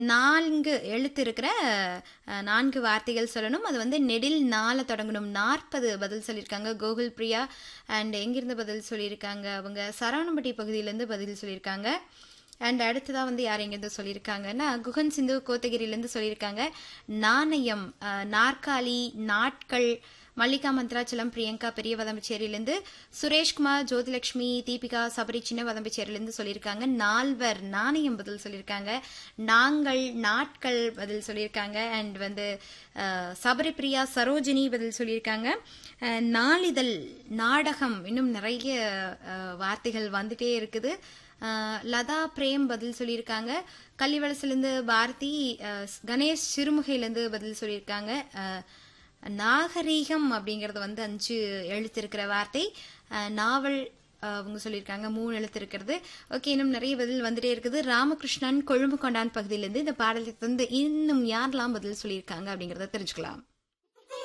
நான்கு எழுத்து இருக்கிற அஹ், நான்கு வார்த்தைகள் சொல்லணும் அது வந்து நெடில் நாள தொடங்கணும் நாற்பது பதில் சொல்லியிருக்காங்க கோகுல் பிரியா அண்ட் எங்கிருந்து பதில் சொல்லியிருக்காங்க அவங்க சரவணம்பட்டி பகுதியிலேருந்து பதில் சொல்லியிருக்காங்க அண்ட் அடுத்ததாக வந்து யார் எங்கேருந்து சொல்லியிருக்காங்கன்னா குகன் சிந்து கோத்தகிரியிலேருந்து சொல்லியிருக்காங்க நாணயம் அஹ், நாற்காலி நாட்கள் மல்லிகா மந்த்ராச்சலம் பிரியங்கா பெரிய வதம்பிச்சேரியிலேருந்து சுரேஷ்குமார் ஜோதிலட்சுமி தீபிகா சபரி சின்ன வதம்பிச்சேரியிலேருந்து சொல்லியிருக்காங்க நால்வர் நாணயம் பதில் சொல்லியிருக்காங்க நாங்கள் நாட்கள் பதில் சொல்லியிருக்காங்க அண்ட் வந்து அஹ், சபரி பிரியா சரோஜினி பதில் சொல்லியிருக்காங்க அஹ், நாளிதழ் நாடகம் இன்னும் நிறைய அஹ், வார்த்தைகள் வந்துட்டே இருக்குது அஹ், லதா பிரேம் பதில் சொல்லியிருக்காங்க கள்ளிவளசிலேருந்து பாரதி அஹ், கணேஷ் சிறுமுகையிலேருந்து பதில் சொல்லியிருக்காங்க அஹ், நாகரீகம் அப்படிங்கிறது வந்து அஞ்சு எழுத்து இருக்கிற வார்த்தை அஹ், நாவல் அஹ், அவங்க சொல்லியிருக்காங்க மூணு எழுத்து இருக்கிறது ஓகே இன்னும் நிறைய பதில் வந்துட்டே இருக்குது ராமகிருஷ்ணன் கொழும்பு கொண்டான் பகுதியிலேருந்து இந்த பாடலுக்கு வந்து இன்னும் யாரெல்லாம் பதில் சொல்லியிருக்காங்க அப்படிங்கிறத தெரிஞ்சுக்கலாம்